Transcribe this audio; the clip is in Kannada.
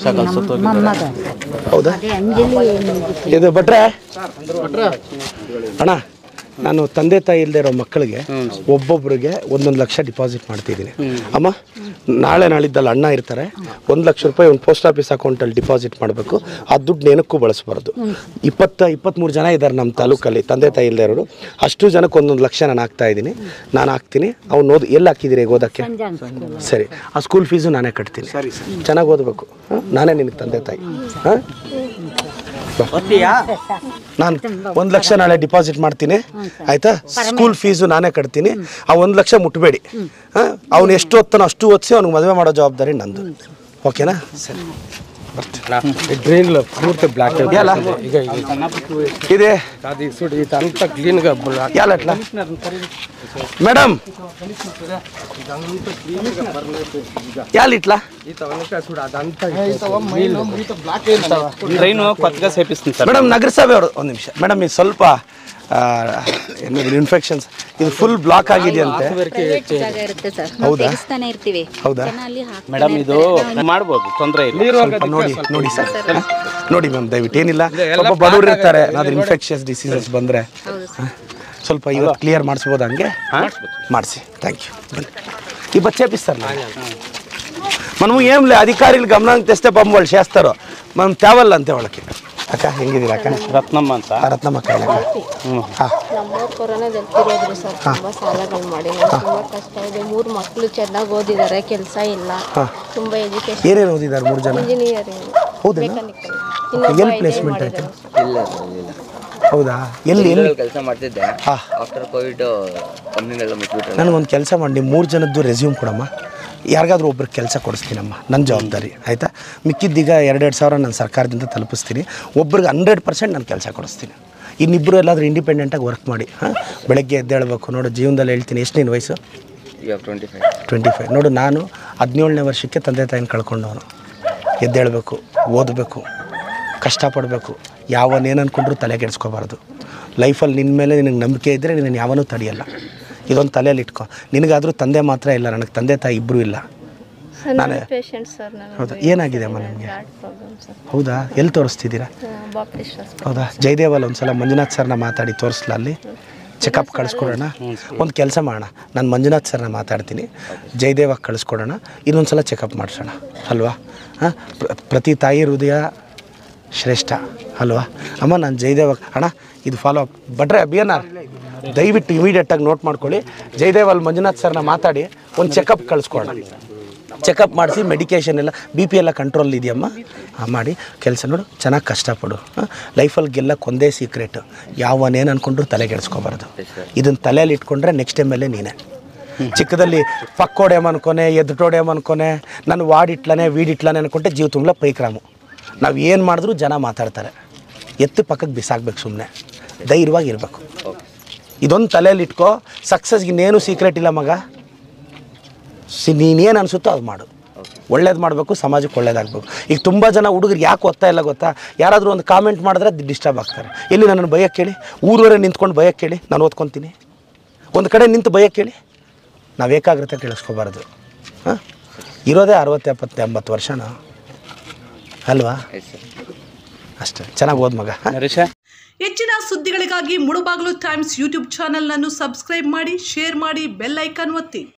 ಮೊಮ್ಮಗ ಹೌದಾ ಅದೇ ಅಂಜಲಿ ಏನಿದೆ ಇದು ಭಟ್ರೆ ಅಣ್ಣ ನಾನು ತಂದೆ ತಾಯಿ ಇಲ್ಲದೆ ಇರೋ ಮಕ್ಕಳಿಗೆ ಒಬ್ಬೊಬ್ಬರಿಗೆ ಒಂದೊಂದು ಲಕ್ಷ ಡಿಪಾಸಿಟ್ ಮಾಡ್ತಿದ್ದೀನಿ ಅಮ್ಮ ನಾಳೆ ನಾಳಿದ್ದಲ್ಲಿ ಅಣ್ಣ ಇರ್ತಾರೆ ಒಂದು ಲಕ್ಷ ರೂಪಾಯಿ ಒಂದು ಪೋಸ್ಟ್ ಆಫೀಸ್ ಅಕೌಂಟಲ್ಲಿ ಡಿಪಾಸಿಟ್ ಮಾಡಬೇಕು ಆ ದುಡ್ಡು ಏನಕ್ಕೂ ಬಳಸಬಾರ್ದು ಇಪ್ಪತ್ತ ಇಪ್ಪತ್ತ್ಮೂರು ಜನ ಇದ್ದಾರೆ ನಮ್ಮ ತಾಲೂಕಲ್ಲಿ ತಂದೆ ತಾಯಿ ಇಲ್ಲದೆ ಇರೋರು ಅಷ್ಟು ಜನಕ್ಕೆ ಒಂದೊಂದು ಲಕ್ಷ ನಾನು ಹಾಕ್ತಾ ಇದ್ದೀನಿ ನಾನು ಹಾಕ್ತೀನಿ ಅವ್ನು ಓದಿ ಎಲ್ಲಿ ಹಾಕಿದ್ದೀರಿ ಈಗ ಓದಕ್ಕೆ ಸಂಜಾನ್ ಸ್ಕೂಲ್ ಸರಿ ಆ ಸ್ಕೂಲ್ ಫೀಸು ನಾನೇ ಕಟ್ತೀನಿ ಚೆನ್ನಾಗಿ ಓದಬೇಕು ಹಾಂ ನಾನೇ ನಿನಗೆ ತಂದೆ ತಾಯಿ ಹಾಂ ನಾನು ಒಂದು ಲಕ್ಷ ನಾಳೆ ಡಿಪಾಸಿಟ್ ಮಾಡ್ತೀನಿ ಆಯ್ತಾ ಸ್ಕೂಲ್ ಫೀಸು ನಾನೇ ಕಟ್ತೀನಿ ಆ ಒಂದು ಲಕ್ಷ ಮುಟ್ಬೇಡಿ ಹಾಂ ಅವ್ನು ಎಷ್ಟು ಓದ್ತಾನೋ ಅಷ್ಟು ಓದಿಸಿ ಅವ್ನಿಗೆ ಮದುವೆ ಮಾಡೋ ಜವಾಬ್ದಾರಿ ನಂದು ಓಕೆನಾ ಸರಿ ಡ್ರೈನ್ ಪೂರ್ತಿ ಬ್ಲಾಕ್ ಎಲ್ಲ ಈಗ ಇದೆ ಅದು ಸುಡಿ ಇದಂತ ಕ್ಲೀನ್గా ಎಲ್ಲ ಎಟ್ಲ ಮೇಡಮ್ ಯಾಲ್ ఇట్లా చూడు అదంతా ట్రైన్ కొత్తగా చేపిస్తుంది సార్ ಮೇಡಮ್ ನಗರಸಭೆ ಅವರು ಒಂದು ನಿಮಿಷ ಮೇಡಮ್ ಇದು ಸ್ವಲ್ಪ ಆ, ಏನಿದು ಇನ್ಫೆಕ್ಷನ್ಸ್ ಇದು ಫುಲ್ ಬ್ಲಾಕ್ ಆಗಿದೆಯಂತೆ ಪ್ರೈವೇಟ್ ಜಾಗ ಇರುತ್ತೆ ಸರ್ ನಾವು ತೆಗಿಸ್ತಾನೆ ಇರ್ತೀವಿ ಹೌದಾ ಜನ ಅಲ್ಲಿ ಹಾಕ್ತಾನೆ ಮೇಡಮ್ ಇದು ಮಾಡ್ಬೋದು ತೊಂದರೆ ಇಲ್ಲ ಸ್ವಲ್ಪ ನೋಡಿ ನೋಡಿ ಸರ್ ನೋಡಿ ಮ್ಯಾಮ್ ದಯವಿಟ್ಟು ಏನಿಲ್ಲ ಸ್ವಲ್ಪ ಬಡವರು ಇರ್ತಾರೆ ಏನಾದ್ರು ಇನ್ಫೆಕ್ಷನ್ಸ್ ಡಿಸೀಸಸ್ ಬಂದರೆ ಸ್ವಲ್ಪ ಇವತ್ತು క్లియర్ ಮಾಡಿಸ್ಬೋದು ಹಂಗೆ ಮಾಡಿಸಿ థ్యాంక్ యూ ఈ బస్ చేపిస్తారు మనము ఏం లే అధికారులు గమనానికి తెస్తే పాపం వాళ్ళు చేస్తారు మనం తేవాలి అంతే వాళ్ళకి అక్క ಹೆಂಗಿದ್ದೀರಾ ಅಕ್ಕ ರತ್ನಮ್ಮ ಅಂತ ರತ್ನಮ್ಮ ಕಾಯಿಲೆ ಹಾಂ ನಮ್ಮವ್ರು ಕೊರೋನಾದಲ್ಲಿ ತಿರೋದ್ರು ಸರ್ ತುಂಬಾ ಸಾಲಗಳು ಮಾಡಿ ನಮ್ಗೆ ತುಂಬಾ ಕಷ್ಟ ಇದೆ ಮೂರು ಮಕ್ಕಳು ಚೆನ್ನಾಗಿ ಓದಿದ್ದಾರೆ ಕೆಲಸ ಇಲ್ಲ ತುಂಬಾ ಎಜುಕೇಶನ್ ಏನೇನು ಓದಿದ್ದಾರೆ ಮೂರು ಜನ ಇಂಜಿನಿಯರಿಂಗ್ ಹೌದಾ ಮೆಕ್ಯಾನಿಕಲ್ ಎಲ್ಲಿ ಪ್ಲೇಸ್ಮೆಂಟ್ ಆಯ್ತು ಹೌದಾ ಎಲ್ಲಿ ಎಲ್ಲಿ ಕೆಲಸ ಮಾಡ್ತಿದ್ದೆ ಹಾಂ ಆಫ್ಟರ್ ಕೋವಿಡ್ ಕಂಪ್ನಿನೆಲ್ಲ ಮುಚ್ಚಿಬಿಟ್ರೆ ನನಗೊಂದು ಕೆಲಸ ಮಾಡಿ ನೀವು ಮೂರು ಜನದ್ದು ರೆಸ್ಯೂಮ್ ಕೊಡಮ್ಮ ಯಾರಿಗಾದ್ರೂ ಒಬ್ರಿಗೆ ಕೆಲಸ ಕೊಡಿಸ್ತೀನಮ್ಮ ನನ್ನ ಜವಾಬ್ದಾರಿ ಆಯಿತಾ ಮಿಕ್ಕಿದ್ದೀಗ ಎರಡೆರಡು ಸಾವಿರ ನಾನು ಸರ್ಕಾರದಿಂದ ತಲುಪಿಸ್ತೀನಿ ಒಬ್ರಿಗೆ ಹಂಡ್ರೆಡ್ ಪರ್ಸೆಂಟ್ ನಾನು ಕೆಲಸ ಕೊಡಿಸ್ತೀನಿ ಇನ್ನಿಬ್ಬರು ಎಲ್ಲಾದರೂ ಇಂಡಿಪೆಂಡೆಂಟಾಗಿ ವರ್ಕ್ ಮಾಡಿ ಹಾಂ ಬೆಳಗ್ಗೆ ಎದ್ದೇಳಬೇಕು ನೋಡು ಜೀವನದಲ್ಲಿ ಹೇಳ್ತೀನಿ ಎಷ್ಟು ನಿನ್ನ ವಯಸ್ಸು ಇವಾಗ ಟ್ವೆಂಟಿ ಫೈವ್ ಟ್ವೆಂಟಿ ಫೈವ್ ನೋಡು ನಾನು ಹದಿನೇಳನೇ ವರ್ಷಕ್ಕೆ ತಂದೆ ತಾಯಿನ ಕಳ್ಕೊಂಡವನು ಎದ್ದೇಳಬೇಕು ಓದಬೇಕು ಕಷ್ಟಪಡಬೇಕು ಯಾವನೇನು ಅಂದ್ಕೊಂಡ್ರು ತಲೆ ಕೆಡಿಸ್ಕೋಬಾರ್ದು ಲೈಫಲ್ಲಿ ನಿನ್ನ ಮೇಲೆ ನಿನಗೆ ನಂಬಿಕೆ ಇದ್ದರೆ ನಿನ್ನ ಯಾವನೂ ತಡೆಯಲ್ಲ ಇದೊಂದು ತಲೆಯಲ್ಲಿ ಇಟ್ಕೊ ನಿನಗಾದರೂ ತಂದೆ ಮಾತ್ರ ಇಲ್ಲ ನನಗೆ ತಂದೆ ತಾಯಿ ಇಬ್ಬರೂ ಇಲ್ಲ ನಾನೇ ಪೇಷಂಟ್ ಸರ್ ನಾನು ಹೌದಾ ಏನಾಗಿದೆ ಅಮ್ಮ ನಿಮಗೆ ಹಾರ್ಟ್ ಪ್ರಾಬ್ಲಮ್ ಸರ್ ಹೌದಾ ಎಲ್ಲಿ ತೋರಿಸ್ತಿದ್ದೀರಾ ಬಾಪ್ಟಿಸ್ಟ್ ಹಾಸ್ಪಿಟಲ್ ಹೌದಾ ಜಯದೇವಲ್ಲಿ ಒಂದು ಸಲ ಮಂಜುನಾಥ್ ಸರ್ನ ಮಾತಾಡಿ ತೋರಿಸ್ಲ ಅಲ್ಲಿ ಚೆಕಪ್ ಕಳಿಸ್ಕೊಡೋಣ ಒಂದು ಕೆಲಸ ಮಾಡೋಣ ನಾನು ಮಂಜುನಾಥ್ ಸರ್ನ ಮಾತಾಡ್ತೀನಿ ಜಯದೇವಾಗ ಕಳಿಸ್ಕೊಡೋಣ ಇನ್ನೊಂದು ಸಲ ಚೆಕಪ್ ಮಾಡಿಸೋಣ ಅಲ್ವಾ ಹಾಂ ಪ್ರತಿ ತಾಯಿ ಹೃದಯ ಶ್ರೇಷ್ಠ ಅಲ್ವಾ ಅಮ್ಮ ನಾನು ಜಯದೇವ ಅಣ್ಣ ಇದು ಫಾಲೋ ಅಪ್ ಬಟ್ರೆ ಬಿ ಎನ್ ಆರ್ ದಯವಿಟ್ಟು ಇಮಿಡಿಯೇಟಾಗಿ ನೋಟ್ ಮಾಡ್ಕೊಳ್ಳಿ ಜಯದೇವ್ ಅಲ್ಲಿ ಮಂಜುನಾಥ್ ಸರ್ನ ಮಾತಾಡಿ ಒಂದು ಚೆಕಪ್ ಕಳಿಸ್ಕೊಡೋಣ ಚೆಕಪ್ ಮಾಡಿಸಿ ಮೆಡಿಕೇಷನ್ ಎಲ್ಲ ಬಿ ಪಿ ಎಲ್ಲ ಕಂಟ್ರೋಲ್ ಇದೆಯಮ್ಮ ಹಾಂ ಮಾಡಿ ಕೆಲಸ ನೋಡು ಚೆನ್ನಾಗಿ ಕಷ್ಟಪಡು ಲೈಫಲ್ಲಿ ಗೆಲ್ಲಕ್ಕೆ ಸೀಕ್ರೆಟ್ ಯಾವನೇನು ಅಂದ್ಕೊಂಡ್ರು ತಲೆಗೆಡ್ಸ್ಕೊಬಾರ್ದು ಇದನ್ನು ತಲೆಯಲ್ಲಿ ಇಟ್ಕೊಂಡ್ರೆ ನೆಕ್ಸ್ಟ್ ಟೈಮ್ ಮೇಲೆ ನೀನೇ ಚಿಕ್ಕದಲ್ಲಿ ಪಕ್ಕೋಡ್ಯಮ್ ಅನ್ಕೊನೆ ಎದ್ಟೋಡ್ಯಮ್ ಅನ್ಕೊನೆ ನಾನು ವಾಡಿಟ್ಲನೆ ವೀಡಿಟ್ಲನೆ ಅನ್ಕೊಂಡೆ ಜೀವ ತುಂಬ ಪೈಕ್ರಾಮು ನಾವು ಏನು ಮಾಡಿದ್ರು ಜನ ಮಾತಾಡ್ತಾರೆ ಎತ್ತು ಪಕ್ಕಕ್ಕೆ ಬಿಸಾಕ್ಬೇಕು ಸುಮ್ಮನೆ ಧೈರ್ಯವಾಗಿ ಇರಬೇಕು ಇದೊಂದು ತಲೆಯಲ್ಲಿ ಇಟ್ಕೋ ಸಕ್ಸಸ್ಗೆ ಇನ್ನೇನು ಸೀಕ್ರೆಟ್ ಇಲ್ಲ ಮಗ ಸಿ ನೀನೇನು ಅನಿಸುತ್ತೋ ಅದು ಮಾಡು ಒಳ್ಳೇದು ಮಾಡಬೇಕು ಸಮಾಜಕ್ಕೆ ಒಳ್ಳೇದಾಗಬೇಕು ಈಗ ತುಂಬ ಜನ ಹುಡುಗರು ಯಾಕೆ ಓದ್ತಾ ಇಲ್ಲ ಗೊತ್ತಾ ಯಾರಾದರೂ ಒಂದು ಕಾಮೆಂಟ್ ಮಾಡಿದ್ರೆ ಡಿಸ್ಟರ್ಬ್ ಆಗ್ತಾರೆ ಎಲ್ಲಿ ನನ್ನನ್ನು ಭಯಕ್ಕೆ ಕೇಳಿ ಊರವರೇ ನಿಂತ್ಕೊಂಡು ಭಯಕ್ಕೆ ಕೇಳಿ ನಾನು ಓದ್ಕೊತೀನಿ ಒಂದು ಕಡೆ ನಿಂತು ಭಯಕ್ಕೆ ಕೇಳಿ ನಾವು ಏಕಾಗ್ರತೆ ಕೇಳಿಸ್ಕೋಬಾರ್ದು ಹಾಂ ಇರೋದೇ ಅರವತ್ತು ಎಪ್ಪತ್ತು ಎಂಬತ್ತು ವರ್ಷನ ಅಲ್ವಾ ಅಷ್ಟೇ ಚೆನ್ನಾಗಿ ಓದ್ ಮಗ ಹಾಂ ನರೇಶ ಹೆಚ್ಚಿನ ಸುದ್ದಿಗಳಿಗಾಗಿ ಮುಳುಬಾಗಿಲು ಟೈಮ್ಸ್ ಯೂಟ್ಯೂಬ್ ಚಾನೆಲ್ನನ್ನು ಸಬ್ಸ್ಕ್ರೈಬ್ ಮಾಡಿ ಶೇರ್ ಮಾಡಿ ಬೆಲ್ ಐಕಾನ್ ಒತ್ತಿ